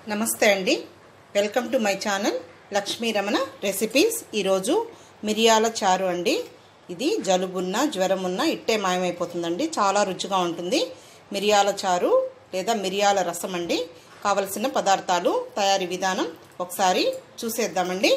నమస్తే అండి welcome to my channel Lakshmi Ramana recipes ఈరోజు మిరియాల చారు అండి ఇది జలుబున్న జ్వరమున్న ఇట్టే మాయమైపోతుందండి చాలా రుచిగా ఉంటుంది మిరియాల చారు లేదా మిరియాల రసం అండి కావలసిన పదార్థాలు తయారీ విధానం ఒకసారి చూసేద్దామండి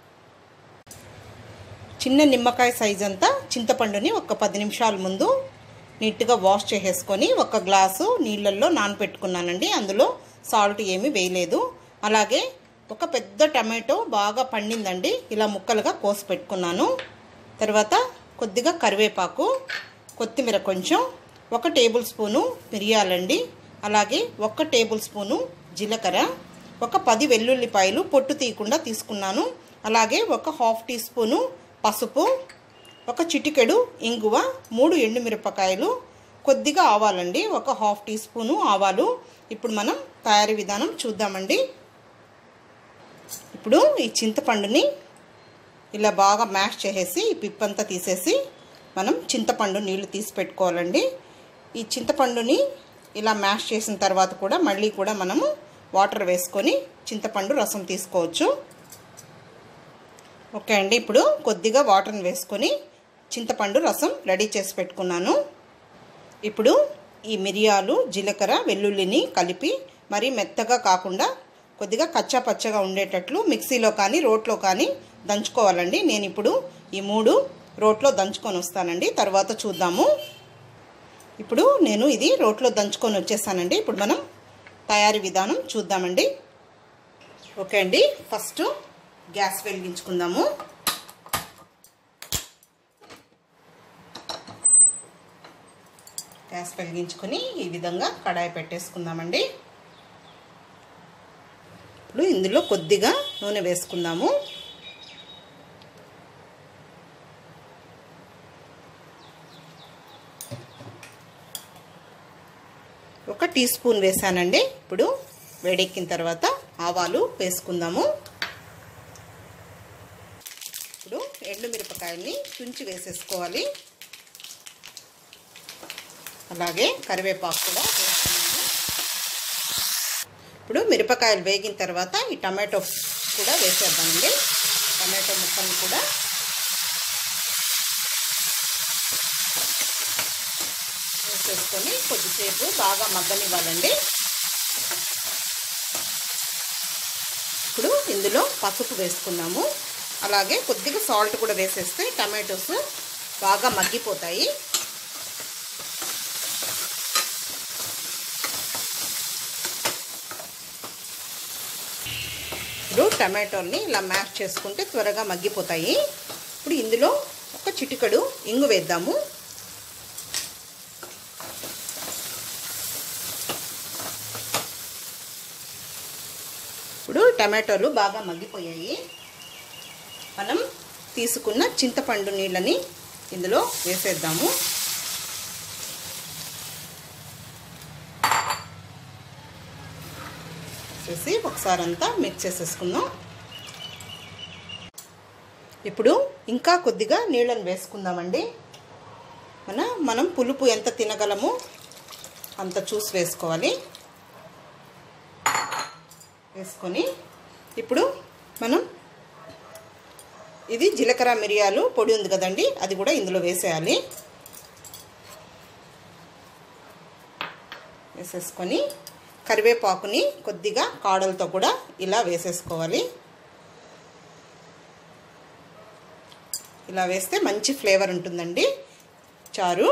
చిన్న నిమ్మకాయ సైజ్ అంతా చింతపండుని ఒక పది నిమిషాల ముందు నీట్గా వాష్ చేసేసుకొని ఒక గ్లాసు నీళ్ళల్లో నానపెట్టుకున్నానండి అందులో సాల్ట్ ఏమీ వేయలేదు అలాగే ఒక పెద్ద టమాటో బాగా పండిందండి ఇలా ముక్కలుగా కోసి పెట్టుకున్నాను తర్వాత కొద్దిగా కరివేపాకు కొత్తిమీర కొంచెం ఒక టేబుల్ స్పూను మిరియాలండి అలాగే ఒక టేబుల్ స్పూను జీలకర్ర ఒక పది వెల్లుల్లిపాయలు పొట్టు తీయకుండా తీసుకున్నాను అలాగే ఒక హాఫ్ టీ స్పూను పసుపు ఒక చిటికెడు ఇంగువ మూడు ఎండుమిరపకాయలు కొద్దిగా ఆవాలండి ఒక హాఫ్ టీ స్పూను ఆవాలు ఇప్పుడు మనం తయారీ విధానం చూద్దామండి ఇప్పుడు ఈ చింతపండుని ఇలా బాగా మ్యాష్ చేసేసి ఈ పిప్పంతా తీసేసి మనం చింతపండు నీళ్లు తీసి పెట్టుకోవాలండి ఈ చింతపండుని ఇలా మ్యాష్ చేసిన తర్వాత కూడా మళ్ళీ కూడా మనము వాటర్ వేసుకొని చింతపండు రసం తీసుకోవచ్చు ఓకే అండి ఇప్పుడు కొద్దిగా వాటర్ని వేసుకొని చింతపండు రసం రెడీ చేసి పెట్టుకున్నాను ఇప్పుడు ఈ మిరియాలు జీలకర్ర వెల్లుల్లిని కలిపి మరీ మెత్తగా కాకుండా కొద్దిగా కచ్చా పచ్చగా ఉండేటట్లు మిక్సీలో కానీ రోట్లో కానీ దంచుకోవాలండి నేను ఇప్పుడు ఈ మూడు రోట్లో దంచుకొని వస్తానండి తర్వాత చూద్దాము ఇప్పుడు నేను ఇది రోట్లో దంచుకొని వచ్చేసానండి ఇప్పుడు మనం తయారీ విధానం చూద్దామండి ఓకే అండి ఫస్ట్ గ్యాస్ వెలిగించుకుందాము గ్యాస్ వెలిగించుకొని ఈ విధంగా కడాయి పెట్టేసుకుందామండి ఇప్పుడు ఇందులో కొద్దిగా నూనె వేసుకుందాము ఒక టీ స్పూన్ వేసానండి ఇప్పుడు వేడెక్కిన తర్వాత ఆవాలు వేసుకుందాము ఇప్పుడు ఎండుమిరపకాయల్ని తుంచి వేసేసుకోవాలి అలాగే కరివేపాకు కూడా వేసుకున్నాము ఇప్పుడు మిరపకాయలు వేగిన తర్వాత ఈ టమాటో కూడా వేసేద్దామండి టమాటో ముక్కలు కూడా వేసేసుకొని కొద్దిసేపు బాగా మగ్గనివ్వాలండి ఇప్పుడు ఇందులో పసుపు వేసుకున్నాము అలాగే కొద్దిగా సాల్ట్ కూడా వేసేస్తే టమాటోస్ బాగా మగ్గిపోతాయి ఇప్పుడు టమాటోని ఇలా మ్యాష్ చేసుకుంటే త్వరగా మగ్గిపోతాయి ఇప్పుడు ఇందులో ఒక చిటికడు ఇంగు వేద్దాము ఇప్పుడు టమాటోలు బాగా మగ్గిపోయాయి మనం తీసుకున్న చింతపండు నీళ్ళని ఇందులో వేసేద్దాము వేసి ఒకసారి అంతా మిక్స్ చేసేసుకుందాం ఇప్పుడు ఇంకా కొద్దిగా నీళ్ళని వేసుకుందామండి మన మనం పులుపు ఎంత తినగలమో అంత చూసి వేసుకోవాలి వేసుకొని ఇప్పుడు మనం ఇది జీలకర్ర మిరియాలు పొడి ఉంది కదండి అది కూడా ఇందులో వేసేయాలి వేసేసుకొని కరివేపాకుని కొద్దిగా కాడలతో కూడా ఇలా వేసేసుకోవాలి ఇలా వేస్తే మంచి ఫ్లేవర్ ఉంటుందండి చారు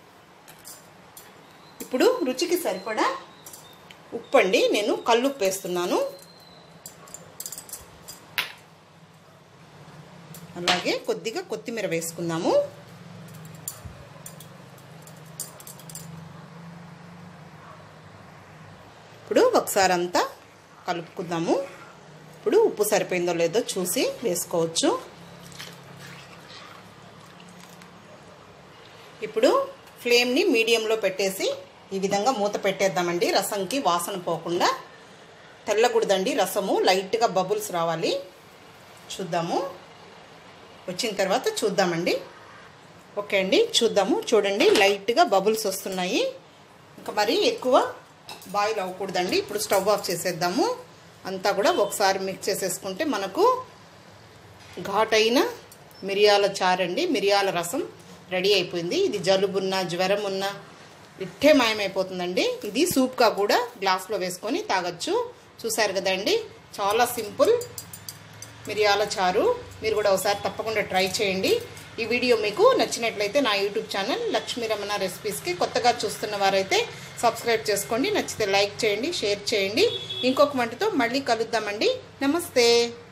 ఇప్పుడు రుచికి సరిపడా ఉప్పు అండి నేను కల్లుప్పు వేస్తున్నాను అలాగే కొద్దిగా కొత్తిమీర వేసుకుందాము ఇప్పుడు ఒకసారి అంతా కలుపుకుందాము ఇప్పుడు ఉప్పు సరిపోయిందో లేదో చూసి వేసుకోవచ్చు ఇప్పుడు ఫ్లేమ్ని మీడియంలో పెట్టేసి ఈ విధంగా మూత పెట్టేద్దామండి రసంకి వాసన పోకుండా తెల్లకూడదండి రసము లైట్గా బబుల్స్ రావాలి చూద్దాము వచ్చిన తర్వాత చూద్దామండి ఓకే అండి చూద్దాము చూడండి లైట్గా బబుల్స్ వస్తున్నాయి ఇంకా మరి ఎక్కువ బాయిల్ అవ్వకూడదండి ఇప్పుడు స్టవ్ ఆఫ్ చేసేద్దాము అంతా కూడా ఒకసారి మిక్స్ చేసేసుకుంటే మనకు ఘాటైన మిరియాల చారండి మిరియాల రసం రెడీ అయిపోయింది ఇది జలుబున్న జ్వరం ఉన్న ఇట్టే మాయమైపోతుందండి ఇది సూప్గా కూడా గ్లాస్లో వేసుకొని తాగొచ్చు చూసారు కదండి చాలా సింపుల్ మిరియాల చారు మీరు కూడా ఒకసారి తప్పకుండా ట్రై చేయండి ఈ వీడియో మీకు నచ్చినట్లయితే నా యూట్యూబ్ ఛానల్ లక్ష్మీ రమణ రెసిపీస్కి కొత్తగా చూస్తున్న వారైతే సబ్స్క్రైబ్ చేసుకోండి నచ్చితే లైక్ చేయండి షేర్ చేయండి ఇంకొక వంటతో మళ్ళీ కలుద్దామండి నమస్తే